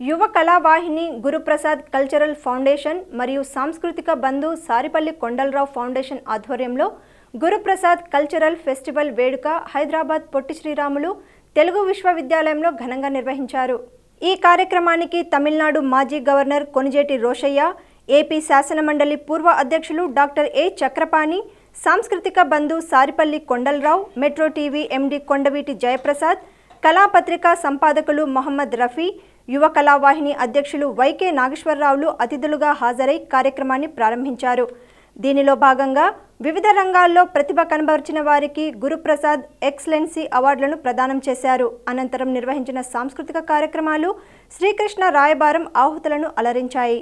యువ కళావాహిని Guruprasad cultural foundation మరియు సాంస్కృతిక బంధు సారిపల్లి కొండలరావు ఫౌండేషన్ ఆధ్వర్యంలో గురుప్రసాద్ కల్చరల్ ఫెస్టివల్ వేడుక హైదరాబాద్ పొట్టి శ్రీరాములు తెలుగు విశ్వవిద్యాలయంలో ఘనంగా నిర్వహించారు ఈ కార్యక్రమానికి తమిళనాడు మాజీ గవర్నర్ కొనిజేటి రోషయ్య ఏపీ శాసనమండలి పూర్వ అధ్యక్షులు డాక్టర్ ఏ చక్రపాణి సాంస్కృతిక బంధు Saripalli Kondalarao metro TV MD Kondaveeti Jayaprasad కళాపత్రిక సంపాదకులు మొహమ్మద్ రఫీ యువ కళావాహిని అధ్యక్షులు వైకే నాగేశ్వరరావులు అతిథులుగా హాజరై కార్యక్రమాన్ని ప్రారంభించారు దీనిలో భాగంగా వివిధ రంగాల్లో ప్రతిభ కనబరిచిన వారికి గురుప్రసాద్ ఎక్సలెన్సీ అవార్డులను ప్రదానం చేశారు అనంతరం నిర్వహించిన సాంస్కృతిక కార్యక్రమాలు శ్రీకృష్ణ రాయబారం ఆహుతులను అలరించాయి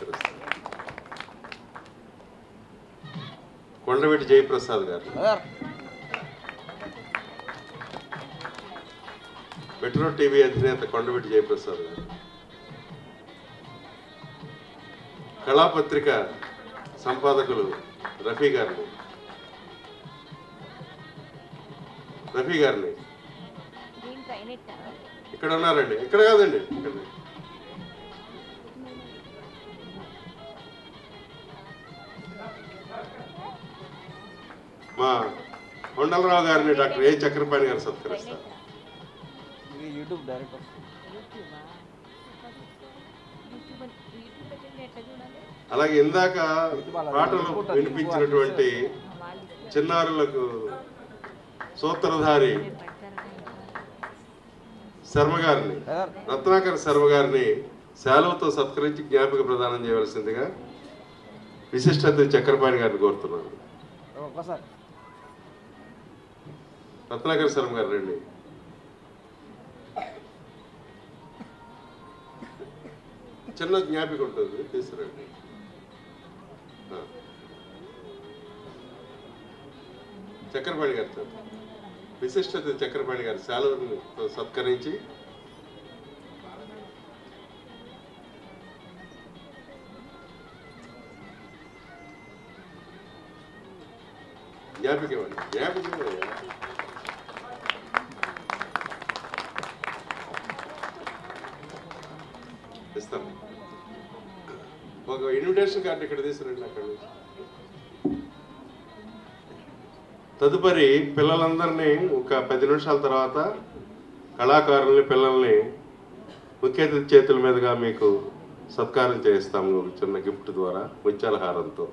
సత్కరిస్తారు కొండవీటి జయప్రసాద్ గారు మెట్రో టీవీ అధినేత కొండవీటి జయప్రసాద్ గారు కళాపత్రిక సంపాదకులు రఫీ గారిని రఫీ గారిని ఇక్కడ ఉన్నారండి ఇక్కడ కాదండి ఇక్కడ మా కొండలరావు గారిని డాక్టర్ ఏ చక్రపాణి గారు సత్కరిస్తారు యూట్యూబ్ డైరెక్ట్ అలాగే ఇందాక పాటలు వినిపించినటువంటి చిన్నారులకు సూత్రధారి శర్మ గారిని రత్నాకర్ శర్మ గారిని శాలువతో సత్కరించి జ్ఞాపిక ప్రదానం చేయవలసిందిగా విశిష్ట అతిథి చక్రపాణి గారిని కోరుతున్నాను ఒక్కసారి రత్నాకర్ శర్మ గారు రండి చిన్న జ్ఞాపిక ఉంటుంది తీసుకురండి ఆ. చక్రపాణి గారితో విశిష్టత చక్రపాణి గారి శాలువని సత్కరించి జ్ఞాపిక ఇవ్వండి జ్ఞాపిక ఇవ్వండి. ఇస్తాను ఒక ఇన్విటేషన్ కార్డు ఇక్కడ తీసుకురండి అక్కడ నుంచి. తదుపరి పిల్లలందరినీ ఒక పది నిమిషాల తర్వాత కళాకారుల్ని పిల్లల్ని ముఖ్య అతిథి చేతుల మీదుగా మీకు సత్కారం చేయిస్తాము ఒక చిన్న గిఫ్ట్ ద్వారా ముత్యాల హారంతో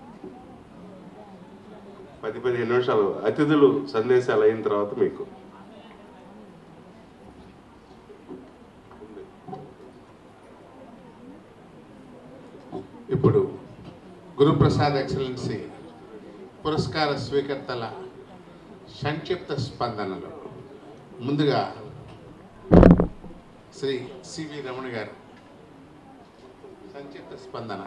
పది పదిహేను నిమిషాలు అతిథులు సందేశాలు అయిన తర్వాత మీకు ఇప్పుడు గురుప్రసాద్ ఎక్సలెన్సీ పురస్కార స్వీకర్తల సంక్షిప్త స్పందనలు ముందుగా శ్రీ సివి రమణ గారు సంక్షిప్త స్పందన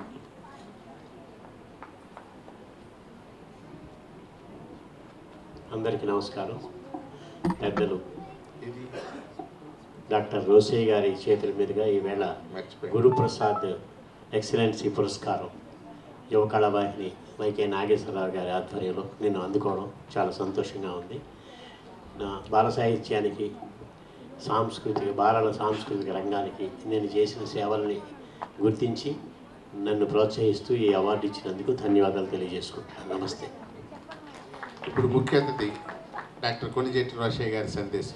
అందరికీ నమస్కారం పెద్దలు ఇది డాక్టర్ రోసయ్య గారి చేతుల మీదుగా ఈవేళ మర్చిపోయి గురుప్రసాద్ ఎక్సలెన్సీ పురస్కారం యువ కళావాహిని వైకే నాగేశ్వరరావు గారి ఆధ్వర్యంలో నేను అందుకోవడం చాలా సంతోషంగా ఉంది నా బాల సాహిత్యానికి సాంస్కృతిక బాలల సాంస్కృతిక రంగానికి నేను చేసిన సేవల్ని గుర్తించి నన్ను ప్రోత్సహిస్తూ ఈ అవార్డు ఇచ్చినందుకు ధన్యవాదాలు తెలియజేసుకుంటున్నాను నమస్తే ఇప్పుడు ముఖ్య అతిథి డాక్టర్ కొనిజేటి రోషయ్య గారి సందేశం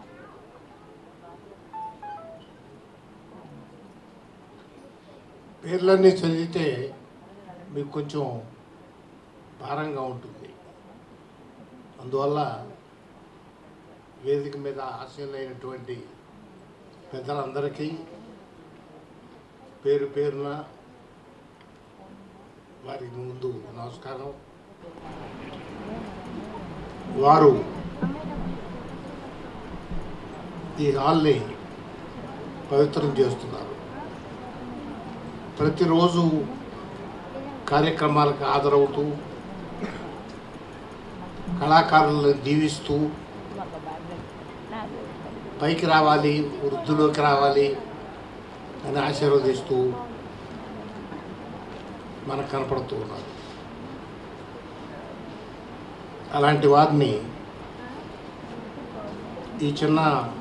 పేర్లన్నీ చదివితే మీకు కొంచెం భారంగా ఉంటుంది అందువల్ల వేదిక మీద ఆశీనులైనటువంటి పెద్దలందరికీ పేరు పేరున వారి ముందు నమస్కారం వారు ఈ హాల్ని పవిత్రం చేస్తున్నారు ప్రతిరోజు కార్యక్రమాలకు హాజరవుతూ కళాకారులను దీవిస్తూ పైకి రావాలి వృద్ధిలోకి రావాలి అని ఆశీర్వదిస్తూ మనకు కనపడుతూ ఉన్నారు అలాంటి వారిని ఈ చిన్న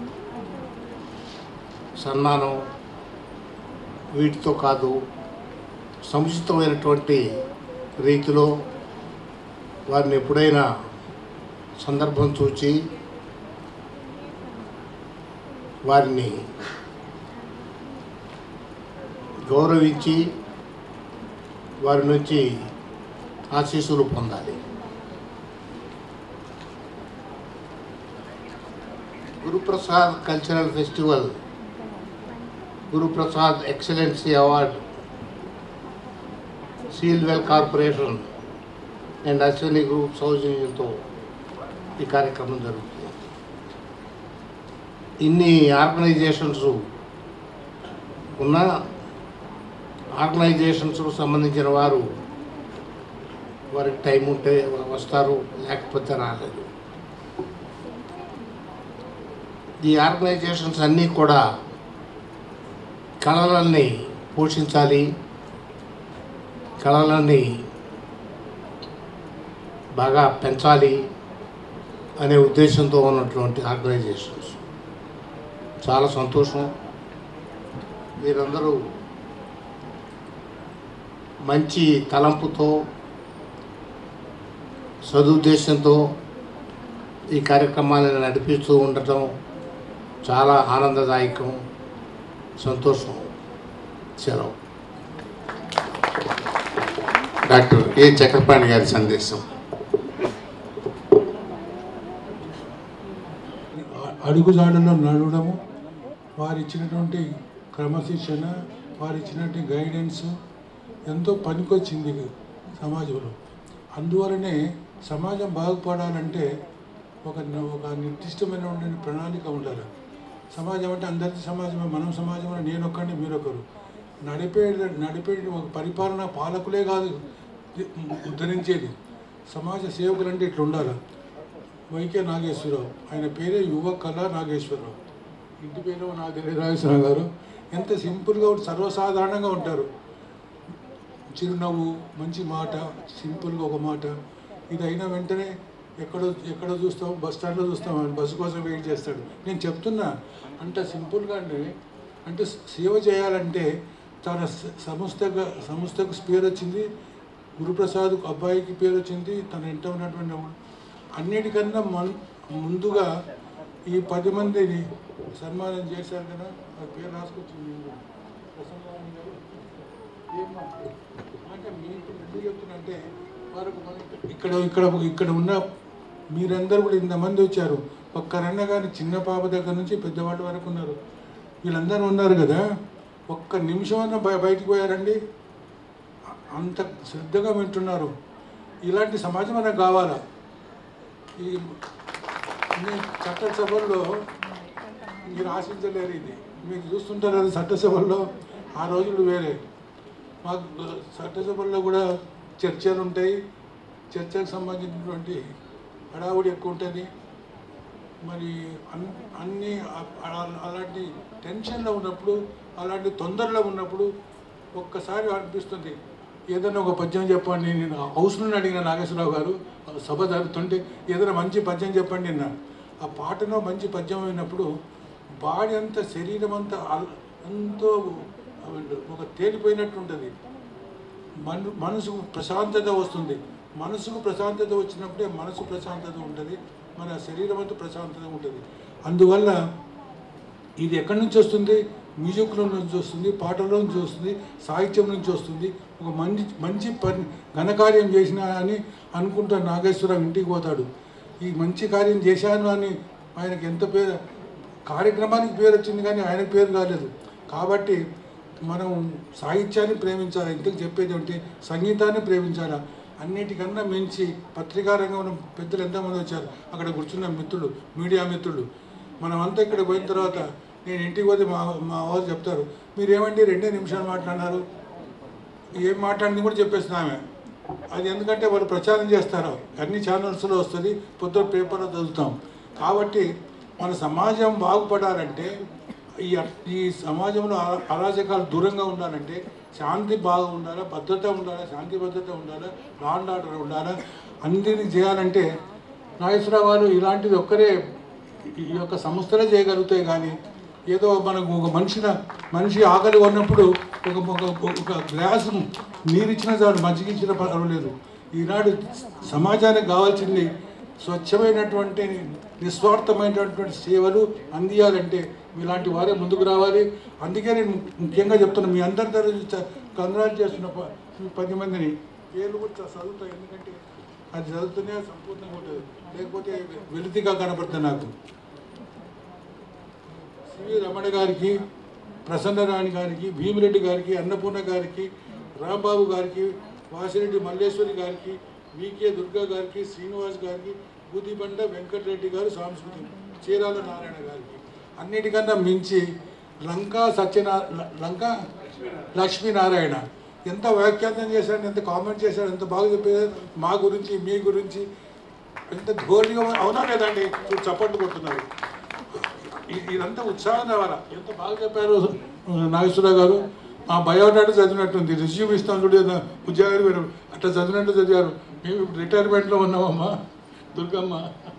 సన్మానం వీటితో కాదు సముచితమైనటువంటి రీతిలో వారిని ఎప్పుడైనా సందర్భం చూచి వారిని గౌరవించి వారి నుంచి ఆశీస్సులు పొందాలి Guruprasad cultural festival Guruprasad excellency award Sealwel corporation and Ashwini group సౌజన్యంతో ఈ కార్యక్రమం జరుగుతుంది ఇన్ని ఆర్గనైజేషన్స్ ఉన్నా ఆర్గనైజేషన్స్కు సంబంధించిన వారు వారికి టైం ఉంటే వస్తారు లేకపోతే రాలేదు ఈ ఆర్గనైజేషన్స్ అన్నీ కూడా కళలన్నీ పోషించాలి కళలన్నీ బాగా పెంచాలి అనే ఉద్దేశంతో ఉన్నటువంటి ఆర్గనైజేషన్స్ చాలా సంతోషం మీరందరూ మంచి తలంపుతో సదుద్దేశంతో ఈ కార్యక్రమాన్ని నడిపిస్తూ ఉండటం చాలా ఆనందదాయకం సంతోషం సెలవు డాక్టర్ ఏ చక్రపాణి గారి సందేశం అడుగుజాడలో నడవడము వారు ఇచ్చినటువంటి క్రమశిక్షణ వారు ఇచ్చినటువంటి గైడెన్స్ ఎంతో పనికొచ్చింది సమాజంలో అందువలనే సమాజం బాగుపడాలంటే ఒక ఒక నిర్దిష్టమైనటువంటి ప్రణాళిక ఉండాలి సమాజం అంటే అందరిది సమాజమే మనం సమాజం నేను ఒక్కడిని మీరొకరు నడిపే నడిపే ఒక పరిపాలన పాలకులే కాదు ఉద్ధరించేది సమాజ సేవకులు అంటే ఇట్లా ఉండాలి వైకే నాగేశ్వరరావు ఆయన పేరే యువ కళ నాగేశ్వరరావు ఇంటి పేరు నాకు తెలియదు నాగేశ్వరరావు గారు ఎంత సింపుల్గా ఉంటే సర్వసాధారణంగా ఉంటారు చిరునవ్వు మంచి మాట సింపుల్గా ఒక మాట ఇది అయిన వెంటనే ఎక్కడో ఎక్కడో చూస్తాం బస్ స్టాండ్లో చూస్తాం ఆయన బస్సు కోసం వెయిట్ చేస్తాడు నేను చెప్తున్నా అంత సింపుల్గా అంటే అంటే సేవ చేయాలంటే తన స- సంస్థగా సంస్థకు పేరు వచ్చింది గురుప్రసాద్ అబ్బాయికి పేరు వచ్చింది తన ఇంట ఉన్నటువంటి వాడు. అన్నిటికన్నా మన్ ముందుగా ఈ పది మందిని సన్మానం చేశారు కదా ఆ పేరు రాసుకొచ్చింది నేను కూడా. ప్రసన్నారాయణ గారు. ఏమ్మా? అంటే మీరు ఇప్పుడు ఎందుకు చెప్తున్నంటే వారికి మన ఇక్కడ ఇక్కడ ఇక్కడ ఉన్న మీరందరూ కూడా ఇంతమంది వచ్చారు ఒక్కరన్నా కానీ చిన్న పాప దగ్గర నుంచి పెద్దవాళ్ళ వరకు ఉన్నారు వీళ్ళందరూ ఉన్నారు కదా ఒక్క నిమిషం అన్న బయ బయటికి పోయారండి అంత శ్రద్ధగా వింటున్నారు ఇలాంటి సమాజం మనకు కావాలా ఈ నేను చట్టసభల్లో మీరు ఆశించలేరు ఇది మీరు చూస్తుంటారు కదా చట్టసభల్లో ఆ రోజులు వేరే మాకు చట్టసభల్లో కూడా చర్చలు ఉంటాయి చర్చకు సంబంధించినటువంటి హడావుడి ఎక్కువ ఉంటుంది మరి అన్ అన్ని అ- అ- అలాంటి టెన్షన్లో ఉన్నప్పుడు అలాంటి తొందరలో ఉన్నప్పుడు ఒక్కసారి అనిపిస్తుంది ఏదైనా ఒక పద్యం చెప్పండి నేను హౌస్ నుండి అడిగిన నాగేశ్వరరావు గారు ఆ సభ జరుగుతుంటే ఏదైనా మంచి పద్యం చెప్పండి నిన్న ఆ పాటలో మంచి పద్యం అయినప్పుడు బాడీ అంతా శరీరం అంతా అల్- ఎంతో ఒక తేలిపోయినట్టు ఉంటుంది మన మనసుకు ప్రశాంతత వస్తుంది మనసుకు ప్రశాంతత వచ్చినప్పుడే మనసు ప్రశాంతత ఉంటుంది మన శరీరం అంతా ప్రశాంతత ఉంటుంది అందువల్ల ఇది ఎక్కడి నుంచి వస్తుంది మ్యూజిక్లో నుంచి వస్తుంది పాటలో నుంచి వస్తుంది సాహిత్యం నుంచి వస్తుంది ఒక మంచి మంచి పని ఘనకార్యం చేసిన అని అనుకుంటా నాగేశ్వరరావు ఇంటికి పోతాడు ఈ మంచి కార్యం చేశాను అని ఆయనకి ఎంత పేరు కార్యక్రమానికి పేరు వచ్చింది కానీ ఆయన పేరు కాలేదు కాబట్టి మనం సాహిత్యాన్ని ప్రేమించాలి ఇంతకు చెప్పేది అంటే సంగీతాన్ని ప్రేమించాలా అన్నిటికన్నా మించి పత్రికా రంగంలో పెద్దలు ఎంతమంది వచ్చారు అక్కడ కూర్చున్న మిత్రులు మీడియా మిత్రులు మనం అంతా ఇక్కడ పోయిన తర్వాత నేను ఇంటికి పోతే మా మా వాళ్ళు చెప్తారు మీరు ఏమండి రెండే నిమిషాలు మాట్లాడినారు ఏం మాట్లాడింది కూడా చెప్పేస్తుంది ఆమె అది ఎందుకంటే వాళ్ళు ప్రచారం చేస్తారు అన్ని ఛానల్స్లో వస్తుంది పొద్దున పేపర్లో చదువుతాం కాబట్టి మన సమాజం బాగుపడాలంటే ఈ ఈ సమాజంలో అరా- అరాజకాలు దూరంగా ఉండాలంటే శాంతి బాగా ఉండాలా భద్రత ఉండాలా శాంతి భద్రత ఉండాలా లా అండ్ ఆర్డర్ ఉండాలా అన్నిటిని చేయాలంటే నాగేశ్వరరావు గారు ఇలాంటిది ఒక్కరే ఈ యొక్క సంస్థలే చేయగలుగుతాయి కానీ ఏదో మనకు ఒక మనిషిన మనిషి ఆకలి ఉన్నప్పుడు ఒక ఒక ఒక గ్లాసు నీరు ఇచ్చినా చాలు మజ్జిగ ఇచ్చినా పర్వాలేదు ఈనాడు సమాజానికి కావాల్సింది స్వచ్ఛమైనటువంటి నిస్వార్థమైనటువంటి సేవలు అందియాలంటే మీలాంటి వారే ముందుకు రావాలి అందుకే నేను ముఖ్యంగా చెప్తున్నాను మీ అందరి తరగతి కంగ్రాట్ చేస్తున్న ప- ఈ పది మందిని పేర్లు కూడా చదువుతాయి ఎందుకంటే అది చదువుతూనే సంపూర్ణంగా ఉంటుంది లేకపోతే వెలితిగా కనపడుతుంది నాకు సివి రమణ గారికి ప్రసన్నరాణి గారికి భీమిరెడ్డి గారికి అన్నపూర్ణ గారికి రాంబాబు గారికి వాసిరెడ్డి మల్లేశ్వరి గారికి వికే దుర్గా గారికి శ్రీనివాస్ గారికి బుద్ధిబండ వెంకటరెడ్డి గారు సాంస్కృతిక చీరాల నారాయణ గారికి అన్నిటికన్నా మించి లంకా సత్యనా లంకా లక్ష్మీనారాయణ ఎంత వ్యాఖ్యాతం చేశాడు ఎంత కామెంట్ చేశాడు ఎంత బాగా చెప్పారు మా గురించి మీ గురించి ఎంత ధోరణిగా అవునా లేదండి చూడు చప్పట్లు కొడుతున్నారు ఇ- ఇదంతా ఉత్సాహం రావాలా ఎంత బాగా చెప్పారు నాగేశ్వరరావు గారు మా బయోడాటా చదివినట్టుంది రిజ్యూమ్ ఇస్తాం చూడు ఏదో ఉద్యోగాలు మీరు అట్లా చదివినట్టు చదివారు మేము ఇప్పుడు రిటైర్మెంట్లో ఉన్నామమ్మా దుర్గమ్మ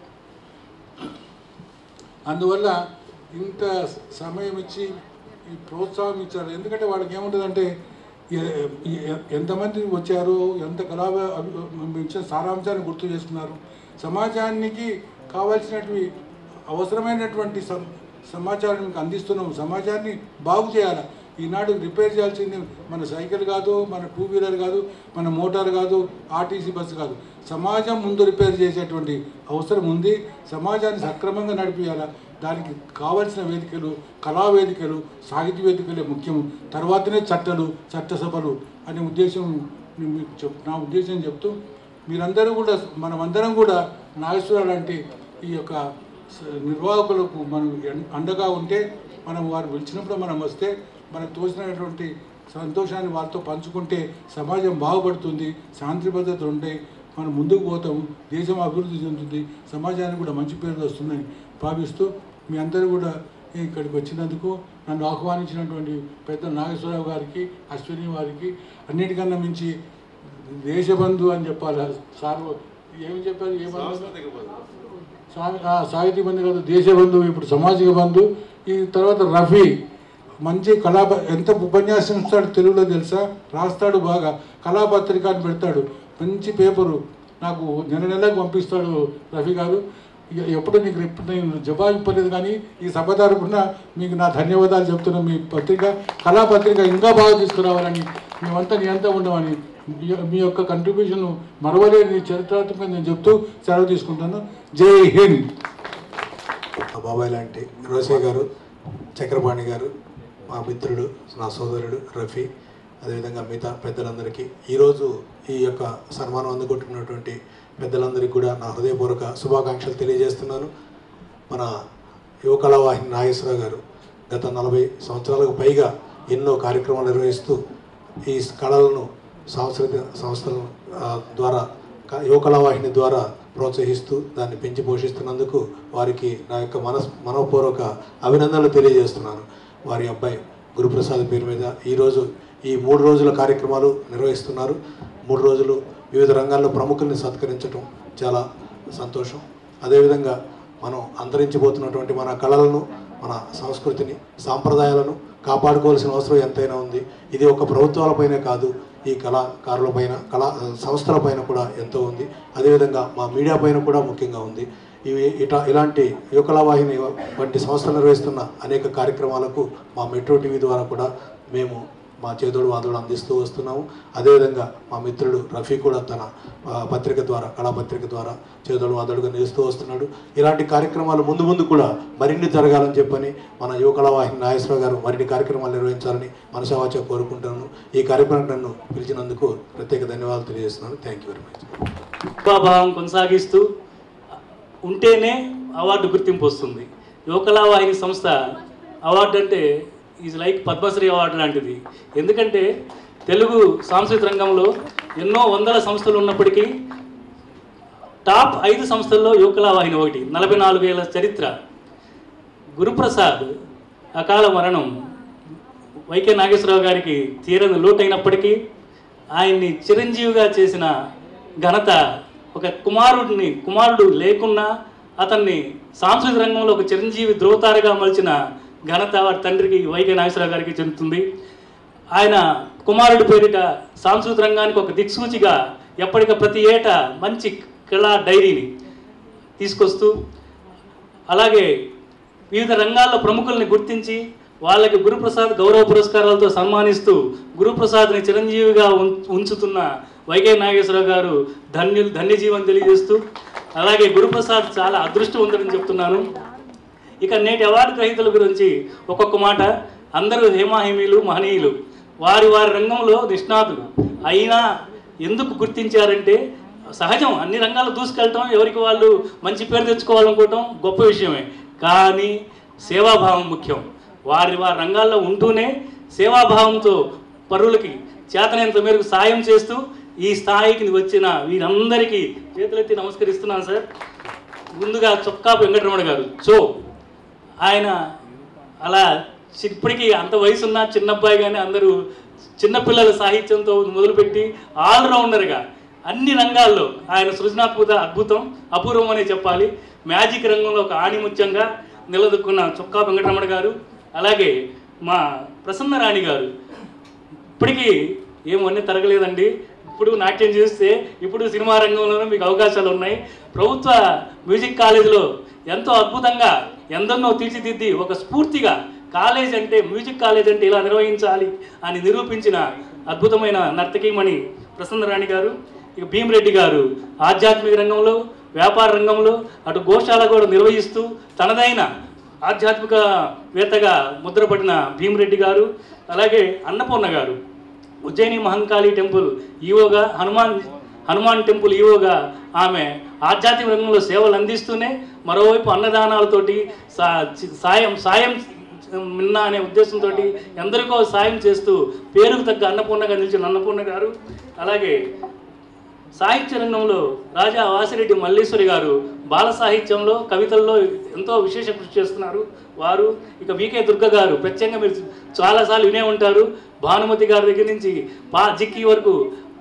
అందువల్ల ఇంత సమయం ఇచ్చి ఈ ప్రోత్సాహం ఇచ్చారు ఎందుకంటే వాళ్ళకి ఏముంటుందంటే ఎ- ఎ- ఎంతమంది వచ్చారు ఎంత కళా ఇచ్చిన సారాంశాన్ని గుర్తు చేసుకున్నారు సమాజానికి కావాల్సినటువంటి అవసరమైనటువంటి సం- సమాచారం మీకు అందిస్తున్నాం సమాజాన్ని బాగు చేయాలి ఈనాడు రిపేర్ చేయాల్సింది మన సైకిల్ కాదు మన టూ వీలర్ కాదు మన మోటార్ కాదు ఆర్టీసీ బస్సు కాదు సమాజం ముందు రిపేర్ చేసేటువంటి అవసరం ఉంది సమాజాన్ని సక్రమంగా నడిపించాలి దానికి కావాల్సిన వేదికలు కళా వేదికలు సాహిత్య వేదికలే ముఖ్యం తర్వాతనే చట్టలు చట్టసభలు అనే ఉద్దేశం నేను మీకు చెప్ నా ఉద్దేశం చెప్తూ మీరందరూ కూడా మనమందరం కూడా నాగేశ్వర లాంటి ఈ యొక్క స- నిర్వాహకులకు మనం ఎన్- అండగా ఉంటే మనం వారు పిలిచినప్పుడు మనం వస్తే మనకు తోచినటువంటి సంతోషాన్ని వారితో పంచుకుంటే సమాజం బాగుపడుతుంది శాంతి భద్రతలు ఉంటాయి మనం ముందుకు పోతాం దేశం అభివృద్ధి చెందుతుంది సమాజానికి కూడా మంచి పేరు వస్తుందని భావిస్తూ మీ అందరూ కూడా ఇక్కడికి వచ్చినందుకు నన్ను ఆహ్వానించినటువంటి పెద్ద నాగేశ్వరరావు గారికి అశ్విని వారికి అన్నిటికన్నా మించి దేశబంధు అని చెప్పాలి సార్ ఏమి చెప్పారు ఏ బంధు సాంస్కృతిక బంధం. సా- ఆ, సాహితీ బంధు కాదు దేశబంధు ఇప్పుడు సామాజిక బంధు ఈ తర్వాత రఫీ మంచి కళా ఎంత ఉపన్యాసం ఇస్తాడు తెలుగులో తెలుసా రాస్తాడు బాగా కళాపత్రిక అని పెడతాడు మంచి పేపరు నాకు నెల నెలకు పంపిస్తాడు రఫీ గారు ఇక ఎప్పుడు నీకు రిప్- నేను జవాబు ఇవ్వలేదు కానీ ఈ సభ తరపున మీకు నా ధన్యవాదాలు చెప్తున్నా మీ పత్రిక కళాపత్రిక ఇంకా బాగా తీసుకురావాలని మేమంతా నీ అంతా ఉండమని మీ- మీ యొక్క కంట్రిబ్యూషన్ మరవలేని చరిత్రాత్మకంగా నేను చెప్తూ సెలవు తీసుకుంటాను జై హింద్ మా బాబాయ్ లాంటి రోసే గారు చక్రపాణి గారు మా మిత్రుడు నా సోదరుడు రఫీ అదేవిధంగా మిగతా పెద్దలందరికీ ఈరోజు ఈ యొక్క సన్మానం అందుకుంటున్నటువంటి పెద్దలందరికీ కూడా నా హృదయపూర్వక శుభాకాంక్షలు తెలియజేస్తున్నాను మన యువ కళావాహిని నాగేశ్వరరావు గారు గత నలభై సంవత్సరాలకు పైగా ఎన్నో కార్యక్రమాలు నిర్వహిస్తూ ఈ కళలను సాంస్కృతిక సంస్థల ఆ, ద్వారా క- యువ కళావాహిని ద్వారా ప్రోత్సహిస్తూ దాన్ని పెంచి పోషిస్తున్నందుకు వారికి నా యొక్క మనస్ మనపూర్వక అభినందనలు తెలియజేస్తున్నాను వారి అబ్బాయి గురుప్రసాద్ పేరు మీద ఈరోజు ఈ మూడు రోజుల కార్యక్రమాలు నిర్వహిస్తున్నారు మూడు రోజులు వివిధ రంగాల్లో ప్రముఖుల్ని సత్కరించడం చాలా సంతోషం అదేవిధంగా మనం అంతరించిపోతున్నటువంటి మన కళలను మన సంస్కృతిని సాంప్రదాయాలను కాపాడుకోవాల్సిన అవసరం ఎంతైనా ఉంది ఇది ఒక ప్రభుత్వాలపైనే కాదు ఈ కళాకారులపైన కళా సంస్థలపైన కూడా ఎంతో ఉంది అదేవిధంగా మా మీడియా పైన కూడా ముఖ్యంగా ఉంది ఇవి ఇట ఇలాంటి యువకళావాహిని వంటి సంస్థలు నిర్వహిస్తున్న అనేక కార్యక్రమాలకు మా మెట్రో టీవీ ద్వారా కూడా మేము మా చేదోడు వాదోడు అందిస్తూ వస్తున్నాము అదేవిధంగా మా మిత్రుడు రఫీ కూడా తన ఆ, పత్రిక ద్వారా కళాపత్రిక ద్వారా చేదోడు వాదోడుగా నిలుస్తూ వస్తున్నాడు ఇలాంటి కార్యక్రమాలు ముందు ముందు కూడా మరిన్ని జరగాలని చెప్పని మన యువ కళావాహిని నాగేశ్వరరావు గారు మరిన్ని కార్యక్రమాలు నిర్వహించాలని మనసావాచ కోరుకుంటున్నాను ఈ కార్యక్రమం నన్ను పిలిచినందుకు ప్రత్యేక ధన్యవాదాలు తెలియజేస్తున్నాను థ్యాంక్ యూ వెరీ మచ్ భావం కొనసాగిస్తూ ఉంటేనే అవార్డు గుర్తింపు వస్తుంది యువకళావాహిని సంస్థ అవార్డు అంటే ఈజ్ లైక్ పద్మశ్రీ అవార్డు లాంటిది ఎందుకంటే తెలుగు సాంస్కృతిక రంగంలో ఎన్నో వందల సంస్థలు ఉన్నప్పటికీ టాప్ ఐదు సంస్థల్లో యువకళావాహిని ఒకటి నలభై నాలుగు ఏళ్ళ చరిత్ర గురుప్రసాద్ అకాల మరణం వైకే నాగేశ్వరరావు గారికి తీరని లోటైనప్పటికీ ఆయన్ని చిరంజీవిగా చేసిన ఘనత ఒక కుమారుడిని కుమారుడు లేకున్నా అతన్ని సాంస్కృతిక రంగంలో ఒక చిరంజీవి ధ్రువతారగా మలిచిన ఘనత వారి తండ్రికి వైకే నాగేశ్వరరావు గారికి చెందుతుంది ఆయన కుమారుడి పేరిట సాంస్కృతిక రంగానికి ఒక దిక్సూచిగా ఎప్పటిక ప్రతి ఏటా మంచి కళా డైరీని తీసుకొస్తూ అలాగే వివిధ రంగాల్లో ప్రముఖుల్ని గుర్తించి వాళ్ళకి గురుప్రసాద్ గౌరవ పురస్కారాలతో సన్మానిస్తూ గురుప్రసాద్ని చిరంజీవిగా ఉం- ఉంచుతున్న వైకే నాగేశ్వరరావు గారు ధన్యులు ధన్యజీవన్ తెలియజేస్తూ అలాగే గురుప్రసాద్ చాలా అదృష్టవంతుడని చెప్తున్నాను ఇక నేటి అవార్డు గ్రహీతల గురించి ఒక్కొక్క మాట అందరూ హేమాహేమీలు మహనీయులు వారి వారి రంగంలో నిష్ణాతులు అయినా ఎందుకు గుర్తించారంటే సహజం అన్ని రంగాలు దూసుకెళ్ళటం ఎవరికి వాళ్ళు మంచి పేరు తెచ్చుకోవాలనుకోవటం గొప్ప విషయమే కానీ సేవాభావం ముఖ్యం వారి వారి రంగాల్లో ఉంటూనే సేవాభావంతో పరువులకి చేతనంత మేరకు సాయం చేస్తూ ఈ స్థాయికి వచ్చిన వీరందరికీ చేతులెత్తి నమస్కరిస్తున్నాను సార్ ముందుగా చొక్కా వెంకటరమణ గారు చో ఆయన అలా చి- ఇప్పటికీ అంత వయసున్న చిన్న అబ్బాయి కానీ అందరూ చిన్నపిల్లల సాహిత్యంతో మొదలుపెట్టి ఆల్రౌండర్గా అన్ని రంగాల్లో ఆయన సృజనాత్మక అద్భుతం అపూర్వం అనే చెప్పాలి మ్యాజిక్ రంగంలో ఒక ఆణిముత్యంగా నిలదొక్కున్న చొక్కా వెంకటరమణ గారు అలాగే మా ప్రసన్న రాణి గారు ఇప్పటికీ ఏమన్నీ తరగలేదండి ఇప్పుడు నాట్యం చేస్తే ఇప్పుడు సినిమా రంగంలోనూ మీకు అవకాశాలు ఉన్నాయి ప్రభుత్వ మ్యూజిక్ కాలేజీలో ఎంతో అద్భుతంగా ఎందరినో తీర్చిదిద్ది ఒక స్ఫూర్తిగా కాలేజ్ అంటే మ్యూజిక్ కాలేజ్ అంటే ఇలా నిర్వహించాలి అని నిరూపించిన అద్భుతమైన నర్తకీమణి ప్రసన్న రాణి గారు ఇక భీమరెడ్డి గారు ఆధ్యాత్మిక రంగంలో వ్యాపార రంగంలో అటు గోశాల కూడా నిర్వహిస్తూ తనదైన ఆధ్యాత్మికవేత్తగా ముద్రపడిన భీమరెడ్డి గారు అలాగే అన్నపూర్ణ గారు ఉజ్జయిని మహంకాళి టెంపుల్ ఈవోగా హనుమాన్ హనుమాన్ టెంపుల్ ఈవోగా ఆమె ఆధ్యాత్మిక రంగంలో సేవలు అందిస్తూనే మరోవైపు అన్నదానాలతోటి సా సాయం సాయం మిన్న అనే ఉద్దేశంతో ఎందరికో సాయం చేస్తూ పేరుకు తగ్గ అన్నపూర్ణగా నిలిచిన అన్నపూర్ణ గారు అలాగే సాహిత్య రంగంలో రాజా వాసిరెడ్డి మల్లీశ్వరి గారు బాల సాహిత్యంలో కవితల్లో ఎంతో విశేష కృషి చేస్తున్నారు వారు ఇక వికే దుర్గ గారు ప్రత్యేకంగా మీరు చాలాసార్లు వినే ఉంటారు భానుమతి గారి దగ్గర నుంచి పా జిక్కి వరకు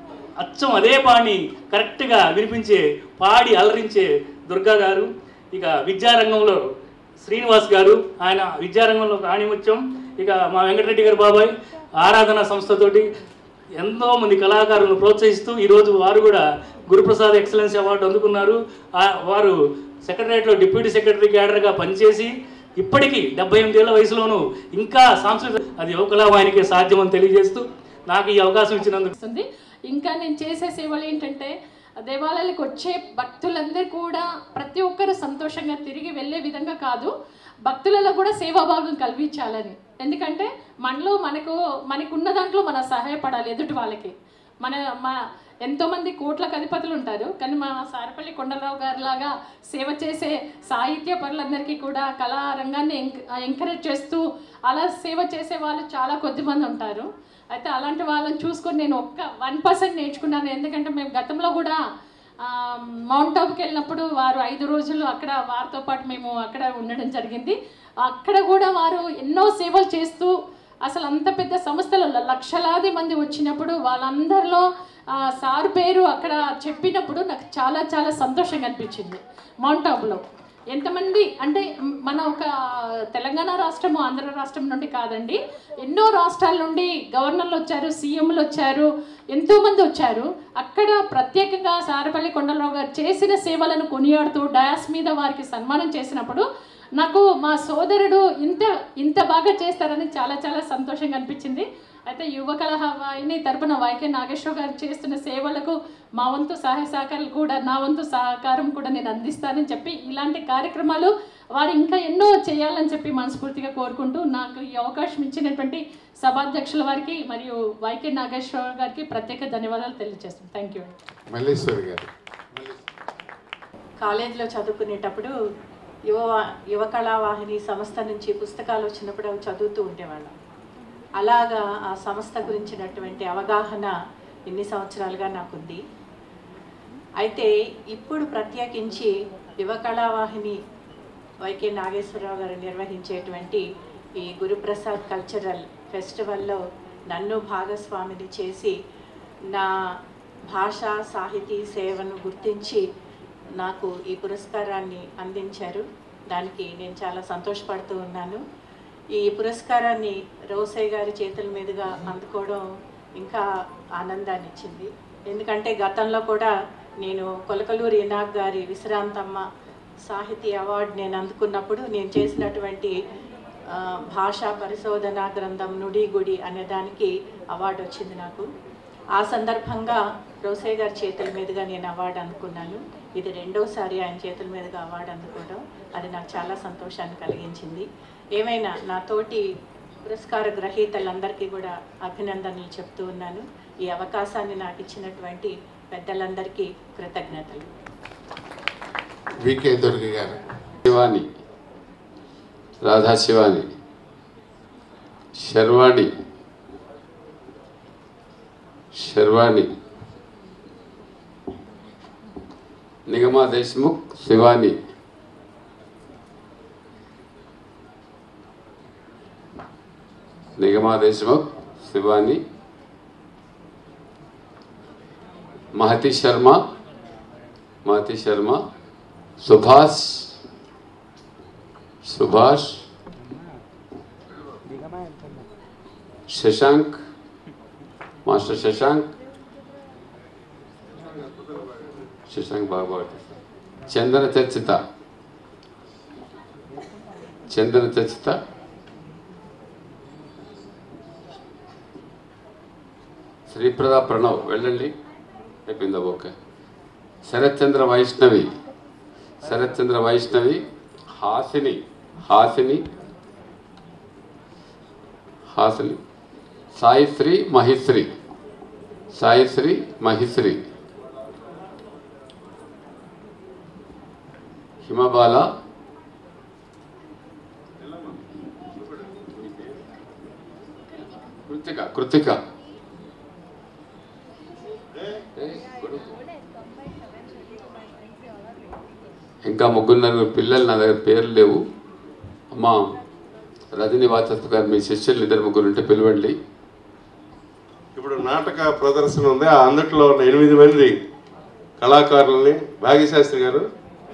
అచ్చం అదే పాని కరెక్ట్గా వినిపించే పాడి అలరించే దుర్గా గారు ఇక విద్యారంగంలో శ్రీనివాస్ గారు ఆయన విద్యారంగంలో ఒక ఆణిముత్యం ఇక మా వెంకటరెడ్డి గారు బాబాయ్ ఆరాధన సంస్థతోటి ఎంతో మంది కళాకారులను ప్రోత్సహిస్తూ ఈరోజు వారు కూడా గురుప్రసాద్ ఎక్సలెన్స్ అవార్డు అందుకున్నారు ఆ- వారు సెక్రటరియట్లో డిప్యూటీ సెక్రటరీ క్యాడర్గా పనిచేసి ఇప్పటికీ డెబ్బై ఎనిమిదేళ్ల వయసులోనూ ఇంకా సాంస్కృతిక అది యువకళావాహినికే సాధ్యమని తెలియజేస్తూ నాకు ఈ అవకాశం ఇచ్చినందుకు వస్తుంది ఇంకా నేను చేసే సేవలు ఏంటంటే దేవాలయాలకు వచ్చే భక్తులందరూ కూడా ప్రతి ఒక్కరు సంతోషంగా తిరిగి వెళ్ళే విధంగా కాదు భక్తులలో కూడా సేవాభాగం కల్పించాలని ఎందుకంటే మనలో మనకు మనకున్న దాంట్లో మనం సహాయపడాలి ఎదుటి వాళ్ళకి మన మా ఎంతోమంది కోట్లకు అధిపతులు ఉంటారు కానీ మా సారపల్లి కొండలరావు గారి లాగా సేవ చేసే సాహిత్య పరులందరికీ కూడా కళా రంగాన్ని ఎంక- ఎంకరేజ్ చేస్తూ అలా సేవ చేసే వాళ్ళు చాలా కొద్ది మంది ఉంటారు అయితే అలాంటి వాళ్ళని చూసుకొని నేను ఒక్క వన్ పర్సెంట్ నేర్చుకున్నాను ఎందుకంటే మేము గతంలో కూడా ఆ, మౌంట్ ఆబుకి వెళ్ళినప్పుడు వారు ఐదు రోజులు అక్కడ వారితో పాటు మేము అక్కడ ఉండడం జరిగింది అక్కడ కూడా వారు ఎన్నో సేవలు చేస్తూ అసలు అంత పెద్ద సంస్థలు లక్షలాది మంది వచ్చినప్పుడు వాళ్ళందరిలో ఆ, సార్ పేరు అక్కడ చెప్పినప్పుడు నాకు చాలా చాలా సంతోషంగా అనిపించింది మౌంట్ ఆబులో ఎంతమంది అంటే మ్, మన ఒక తెలంగాణ రాష్ట్రము ఆంధ్ర రాష్ట్రం నుండి కాదండి ఎన్నో రాష్ట్రాల నుండి గవర్నర్లు వచ్చారు సీఎంలు వచ్చారు ఎంతోమంది వచ్చారు అక్కడ ప్రత్యేకంగా సారపల్లి కొండలరావు గారు చేసిన సేవలను కొనియాడుతూ డయాస్ మీద వారికి సన్మానం చేసినప్పుడు నాకు మా సోదరుడు ఇంత ఇంత బాగా చేస్తారని చాలా చాలా సంతోషంగా అనిపించింది అయితే యువకళ వాహిని తరపున వైకే నాగేశ్వర గారు చేస్తున్న సేవలకు మా వంతు సహాయ సహకారాలు కూడా నా వంతు సహకారం కూడా నేను అందిస్తానని చెప్పి ఇలాంటి కార్యక్రమాలు వారు ఇంకా ఎన్నో చేయాలని చెప్పి మనస్ఫూర్తిగా కోరుకుంటూ నాకు ఈ అవకాశం ఇచ్చినటువంటి సభాధ్యక్షుల వారికి మరియు వైకే నాగేశ్వర గారికి ప్రత్యేక ధన్యవాదాలు తెలియజేస్తాను థ్యాంక్ యూ మల్లేశ్వరి గారు కాలేజీలో చదువుకునేటప్పుడు యువ యువ కళావాహిని సంస్థ నుంచి పుస్తకాలు వచ్చినప్పుడు అవి చదువుతూ ఉండేవాళ్ళం అలాగా ఆ సంస్థ గురించినటువంటి అవగాహన ఎన్ని సంవత్సరాలుగా నాకుంది అయితే ఇప్పుడు ప్రత్యేకించి యువ కళావాహిని వైకే నాగేశ్వరరావు గారు నిర్వహించేటువంటి ఈ గురుప్రసాద్ కల్చరల్ ఫెస్టివల్లో నన్ను భాగస్వామిని చేసి నా భాష సాహితీ సేవను గుర్తించి నాకు ఈ పురస్కారాన్ని అందించారు దానికి నేను చాలా సంతోషపడుతూ ఉన్నాను ఈ పురస్కారాన్ని రోసయ్య గారి చేతుల మీదుగా అందుకోవడం ఇంకా ఆనందాన్ని ఇచ్చింది ఎందుకంటే గతంలో కూడా నేను కొలకలూరి ఇనాక్ గారి విశ్రాంతమ్మ సాహితీ అవార్డు నేను అందుకున్నప్పుడు నేను చేసినటువంటి ఆ, భాషా పరిశోధన గ్రంథం నుడి గుడి అనే దానికి అవార్డు వచ్చింది నాకు ఆ సందర్భంగా రోసే గారి చేతుల మీదుగా నేను అవార్డు అందుకున్నాను ఇది రెండోసారి ఆయన చేతుల మీదుగా అవార్డు అందుకోవడం అది నాకు చాలా సంతోషాన్ని కలిగించింది ఏమైనా నా తోటి పురస్కార గ్రహీతలందరికీ కూడా అభినందనలు చెప్తూ ఉన్నాను ఈ అవకాశాన్ని నాకు ఇచ్చినటువంటి పెద్దలందరికీ కృతజ్ఞతలు వికే దుర్గ గారు శివాని రాధా శివాని శర్వాణి శర్వాణి నిగమా దేశ్ముఖ్ శివాని నిగమా దేశ్ముఖ్ శివాని महती शर्मा महती शर्मा सुभाष सुभाष शशांक मास्टर शशांक शशांक बाबा चंदन चर्चिता చందన చర్చిత శ్రీప్రద ప్రణవ్ వెళ్ళండి అయిపోయిందా ఓకే శరత్చంద్ర వైష్ణవి శరత్చంద్ర వైష్ణవి హాసిని హాసిని హాసిని సాయిశ్రీ మహిశ్రీ సాయిశ్రీ మహిశ్రీ హిమబాల కృతిక కృతిక ఇంకా ముగ్గురు నలుగురు పిల్లలు నా దగ్గర పేర్లు లేవు అమ్మా రజని వాచస్త గారు మీ శిష్యులు ఇద్దరు ముగ్గురు ఉంటే పిలవండి ఇప్పుడు నాటక ప్రదర్శన ఉంది ఆ అందుట్లో ఉన్న ఎనిమిది మంది కళాకారులని భాగ్యశాస్త్రి గారు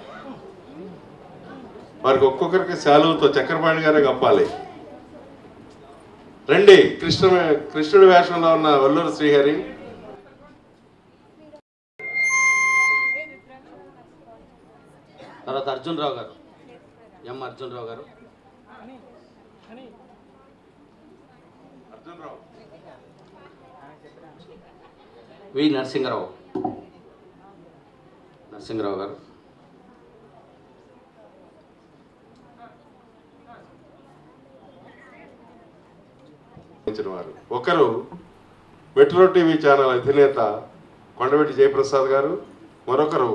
వారికి ఒక్కొక్కరికి శాలువుతో చక్రపాణి గారే కప్పాలి రండి కృష్ణ కృష్ణుడి వేషంలో ఉన్న వల్లూరు శ్రీహరి తర్వాత అర్జున్ రావు గారు ఎం అర్జున్ రావు గారు వి నరసింహరావు నరసింహరావు గారు ఇచ్చిన వారు ఒకరు మెట్రో టీవీ ఛానల్ అధినేత కొండవెట్టి జయప్రసాద్ గారు మరొకరు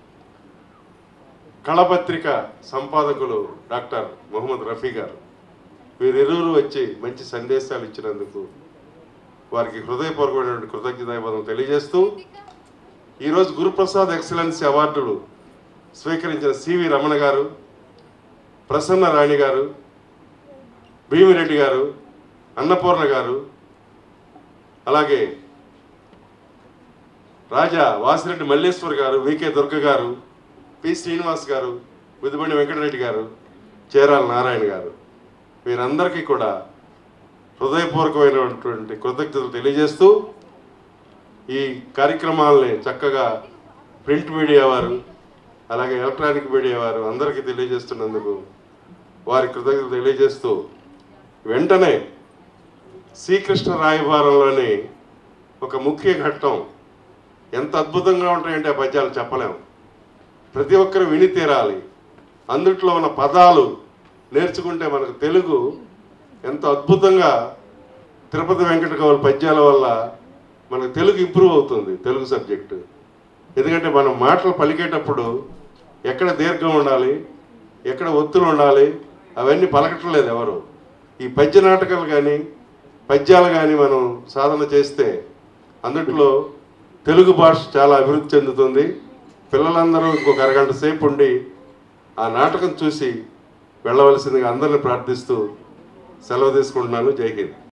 కళపత్రిక సంపాదకులు డాక్టర్ మొహమ్మద్ రఫీ గారు వీరిరువురు వచ్చి మంచి సందేశాలు ఇచ్చినందుకు వారికి హృదయపూర్వకమైనటువంటి కృతజ్ఞతాపదం తెలియజేస్తూ ఈరోజు గురుప్రసాద్ ఎక్సలెన్సీ అవార్డులు స్వీకరించిన సివి రమణ గారు ప్రసన్న రాణి గారు భీమిరెడ్డి గారు అన్నపూర్ణ గారు అలాగే రాజా వాసిరెడ్డి మల్లేశ్వర్ గారు వికే దుర్గ గారు పి శ్రీనివాస్ గారు బుద్దిబండి వెంకటరెడ్డి గారు చేరాల నారాయణ గారు వీరందరికీ కూడా హృదయపూర్వకమైనటువంటి కృతజ్ఞతలు తెలియజేస్తూ ఈ కార్యక్రమాలని చక్కగా ప్రింట్ మీడియా వారు అలాగే ఎలక్ట్రానిక్ మీడియా వారు అందరికీ తెలియజేస్తున్నందుకు వారి కృతజ్ఞతలు తెలియజేస్తూ వెంటనే శ్రీకృష్ణ రాయభారంలోని ఒక ముఖ్య ఘట్టం ఎంత అద్భుతంగా ఉంటాయంటే ఆ పద్యాలు చెప్పలేము ప్రతి ఒక్కరు విని తీరాలి అందుట్లో ఉన్న పదాలు నేర్చుకుంటే మనకు తెలుగు ఎంత అద్భుతంగా తిరుపతి వెంకట కవుల పద్యాల వల్ల మనకు తెలుగు ఇంప్రూవ్ అవుతుంది తెలుగు సబ్జెక్టు ఎందుకంటే మనం మాటలు పలికేటప్పుడు ఎక్కడ దీర్ఘం ఉండాలి ఎక్కడ ఒత్తులు ఉండాలి అవన్నీ పలకటం లేదు ఎవరు ఈ పద్య నాటకాలు కానీ పద్యాలు కానీ మనం సాధన చేస్తే అందుట్లో తెలుగు భాష చాలా అభివృద్ధి చెందుతుంది పిల్లలందరూ ఇంకొక అరగంట సేపు ఉండి ఆ నాటకం చూసి వెళ్ళవలసిందిగా అందరిని ప్రార్థిస్తూ సెలవు తీసుకుంటున్నాను జై హింద్